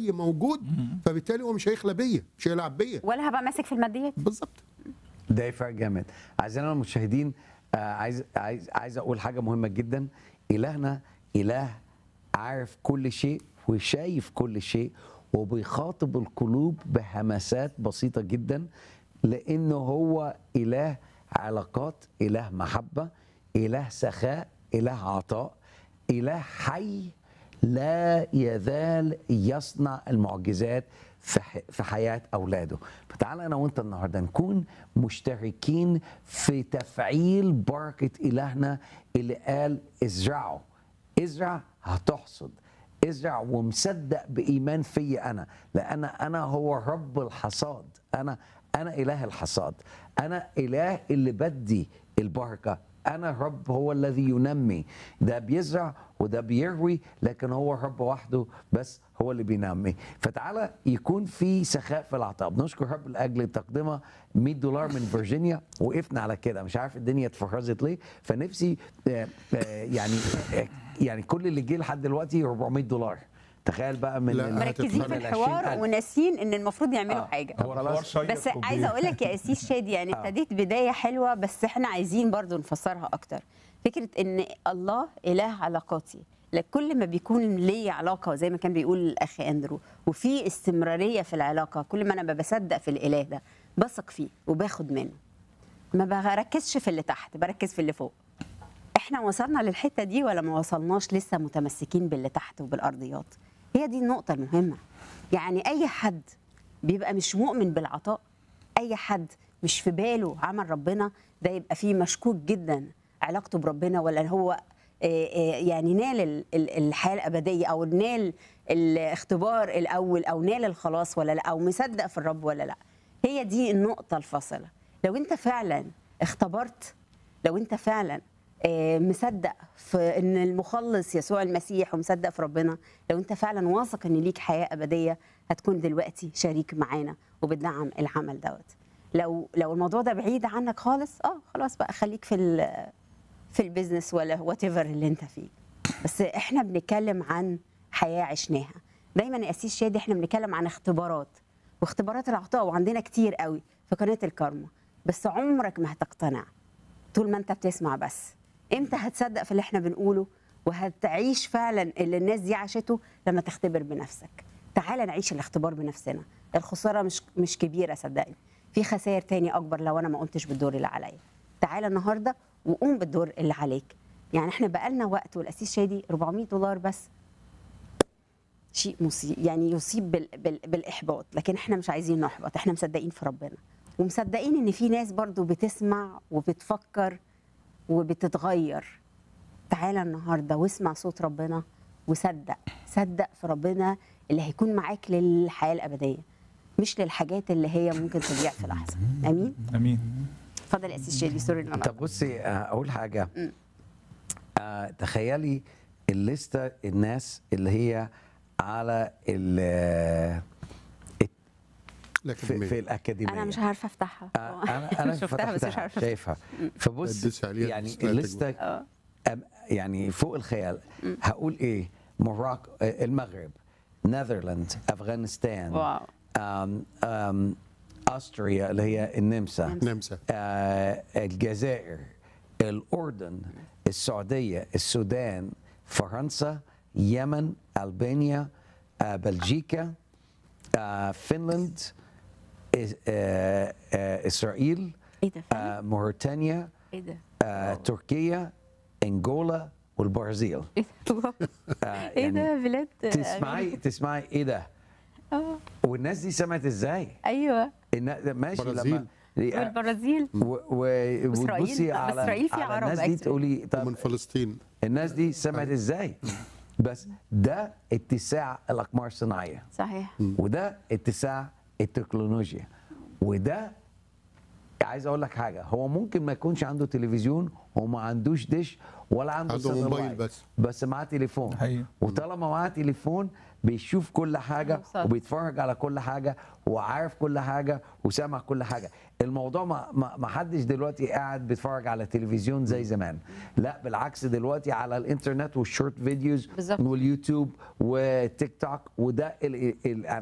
حي موجود فبالتالي هو مش هيخلى بيا مش هيلعب بيا ولا هبقى ماسك في الماديات بالظبط ده فرق جامد اعزائنا المشاهدين آه، عايز عايز عايز اقول حاجه مهمه جدا الهنا اله عارف كل شيء وشايف كل شيء وبيخاطب القلوب بهمسات بسيطه جدا لانه هو اله علاقات اله محبه اله سخاء اله عطاء اله حي لا يزال يصنع المعجزات في ح- في حياه اولاده فتعال انا وانت النهارده نكون مشتركين في تفعيل بركه الهنا اللي قال ازرعوا ازرع هتحصد ازرع ومصدق بايمان فيا انا لان انا هو رب الحصاد انا انا اله الحصاد انا اله اللي بدي البركه انا الرب هو الذي ينمي ده بيزرع وده بيروي لكن هو الرب وحده بس هو اللي بينمي فتعالى يكون في سخاء في العطاء بنشكر رب لاجل تقدمه 100 دولار من فيرجينيا وقفنا على كده مش عارف الدنيا اتفرزت ليه فنفسي آه، آه، يعني آه، يعني كل اللي جه لحد دلوقتي 400 دولار تخيل بقى من لا، ال- مركزين في هتتخرج من ال الحوار 20,000. وناسيين ان المفروض يعملوا آه. حاجه هو خلاص بس عايزه اقول لك يا اسيس شادي يعني ابتديت بدايه حلوه بس احنا عايزين برضو نفسرها اكتر فكره ان الله اله علاقاتي لك كل ما بيكون لي علاقه زي ما كان بيقول الاخ اندرو وفي استمراريه في العلاقه كل ما انا بصدق في الاله ده بثق فيه وباخد منه ما بركزش في اللي تحت بركز في اللي فوق احنا وصلنا للحته دي ولا ما وصلناش لسه متمسكين باللي تحت وبالارضيات هي دي النقطه المهمه يعني اي حد بيبقى مش مؤمن بالعطاء اي حد مش في باله عمل ربنا ده يبقى فيه مشكوك جدا علاقته بربنا ولا هو آه، آه، يعني نال ال- ال- الحياه الابديه او نال الاختبار الاول او نال الخلاص ولا لا او مصدق في الرب ولا لا هي دي النقطه الفاصله لو انت فعلا اختبرت لو انت فعلا آه، مصدق في ان المخلص يسوع المسيح ومصدق في ربنا لو انت فعلا واثق ان ليك حياه ابديه هتكون دلوقتي شريك معانا وبتدعم العمل دوت لو لو الموضوع ده بعيد عنك خالص اه خلاص بقى خليك في ال- في البيزنس ولا وات اللي انت فيه بس احنا بنتكلم عن حياه عشناها دايما يا اسيس شادي احنا بنتكلم عن اختبارات واختبارات العطاء وعندنا كتير قوي في قناه الكارما بس عمرك ما هتقتنع طول ما انت بتسمع بس امتى هتصدق في اللي احنا بنقوله وهتعيش فعلا اللي الناس دي عاشته لما تختبر بنفسك تعال نعيش الاختبار بنفسنا الخساره مش مش كبيره صدقني في خسائر تاني اكبر لو انا ما قمتش بالدور اللي عليا تعال النهارده وقوم بالدور اللي عليك يعني احنا بقالنا وقت والاسيس شادي 400 دولار بس شيء مصيب يعني يصيب بال بال بالاحباط لكن احنا مش عايزين نحبط احنا مصدقين في ربنا ومصدقين ان في ناس برضو بتسمع وبتفكر وبتتغير تعالى النهارده واسمع صوت ربنا وصدق صدق في ربنا اللي هيكون معاك للحياه الابديه مش للحاجات اللي هي ممكن تضيع في لحظه امين امين اتفضل يا اسيس شادي سوري ان انا طب بصي آه، اقول حاجه آه تخيلي الليسته الناس اللي هي على ال في, في لكن الاكاديميه انا مش عارفه افتحها آه، انا انا شفتها بس مش فتحتها، عارفه شايفها فبص تدوسي عليها يعني تدوسي عليها الليسته اه أم- يعني فوق الخيال هقول ايه موراكو آه، المغرب نذرلاند افغانستان واو أم أم استريا اللي هي النمسا نمسا آه، الجزائر الأردن السعودية السودان فرنسا يمن ألبانيا آه، بلجيكا آه، فنلند إس- آه، آه، إسرائيل ايه ده فعلا؟ آه، موريتانيا ايه ده آه، تركيا أنغولا والبرازيل ايه ده آه، ايه ده يعني بلاد تسمعي تسمعي ايه ده اه والناس دي سمعت ازاي ايوه النا- ماشي برازيل. لما والبرازيل و- و- وإسرائيل. وتبصي بس على إسرائيل في على عرب الناس دي actually. تقولي طب ومن فلسطين الناس دي سمعت ازاي بس ده اتساع الاقمار الصناعيه صحيح وده اتساع التكنولوجيا وده عايز اقول لك حاجه هو ممكن ما يكونش عنده تلفزيون وما عندوش دش ولا عنده عنده ساتلايت، موبايل بس. بس معاه تليفون حقيقي. وطالما معاه تليفون بيشوف كل حاجه مبسوط. وبيتفرج على كل حاجه وعارف كل حاجه وسامع كل حاجه الموضوع ما ما ما حدش دلوقتي قاعد بيتفرج على تلفزيون زي زمان لا بالعكس دلوقتي على الانترنت والشورت فيديوز بالظبط. واليوتيوب وتيك توك وده ال ال